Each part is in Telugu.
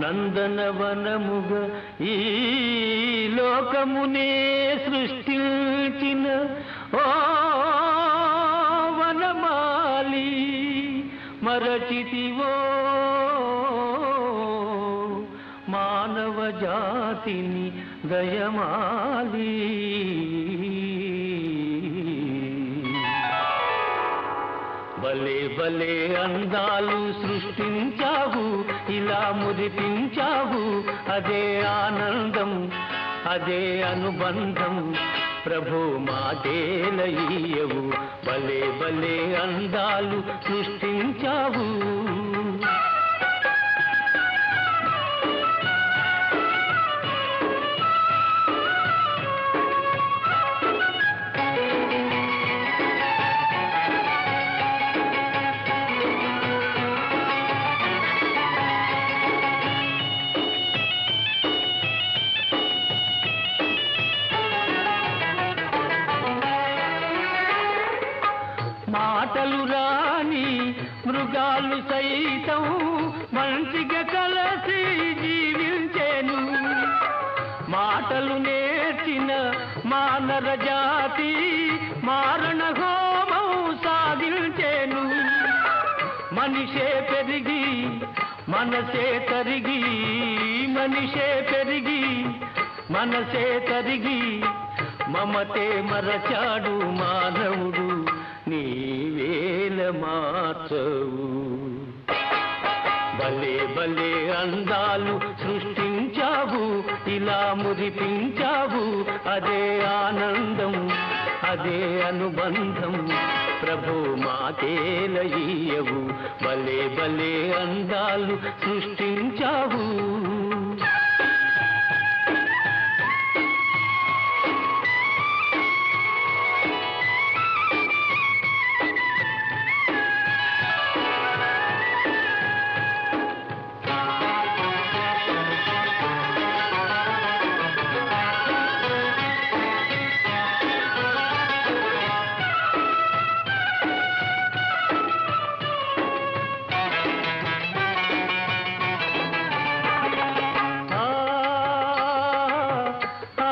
నందనవనముగా ఈ లోకమునే సృష్టించిన ఓ వనమాలి మరచితివో మానవ జాతిని దయమాలి భలే భలే అందాలు సృష్టించావు ఇలా మురిపించావు అదే ఆనందం అదే అనుబంధం ప్రభు మాటేలయ్యవు భలే భలే అందాలు సృష్టించావు మాటలు రాని మృగాలు సైతం మంచిగా కలసి జీవించేను మాటలు నేర్చిన మానర జాతి మారణ హోమం సాధించేను మనిషే పెరిగి మనసే తరిగి మనిషే పెరిగి మనసే తరిగి మమతే మరచాడు మానవుడు నీవేల మార్చవు భలే భలే అందాలు సృష్టించావు ఇలా మురిపించావు అదే ఆనందం అదే అనుబంధం ప్రభు మాతేలయ్యవు భలే భలే అందాలు సృష్టించావు ఆ ఆ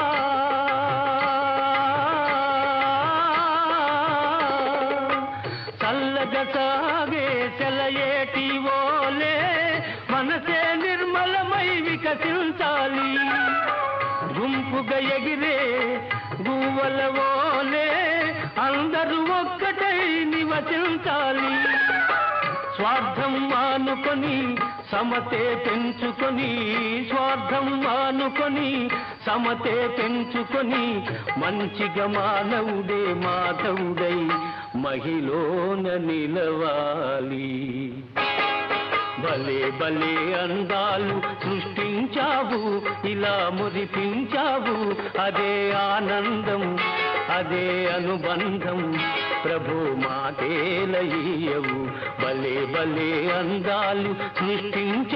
చల్లగ సాగే సెలయేటి ఓలే మనసే నిర్మలమై వికసించాలి గుంపుగా ఎగిరే గువ్వల ఓలే అందరూ ఒక్కటై నివసించాలి స్వార్థం మానుకొని సమతే పెంచుకొని స్వార్థం మానుకొని సమతే పెంచుకొని మంచిగా మానవుడే మాధవుడై మహిలోన నిలవాలి భలే భలే అందాలు సృష్టించావు ఇలా మురిపించావు అదే ఆనందం అదే అనుబంధం ప్రభు మాటేలయ్యవు భలే భలే అందాలు సృష్టించావు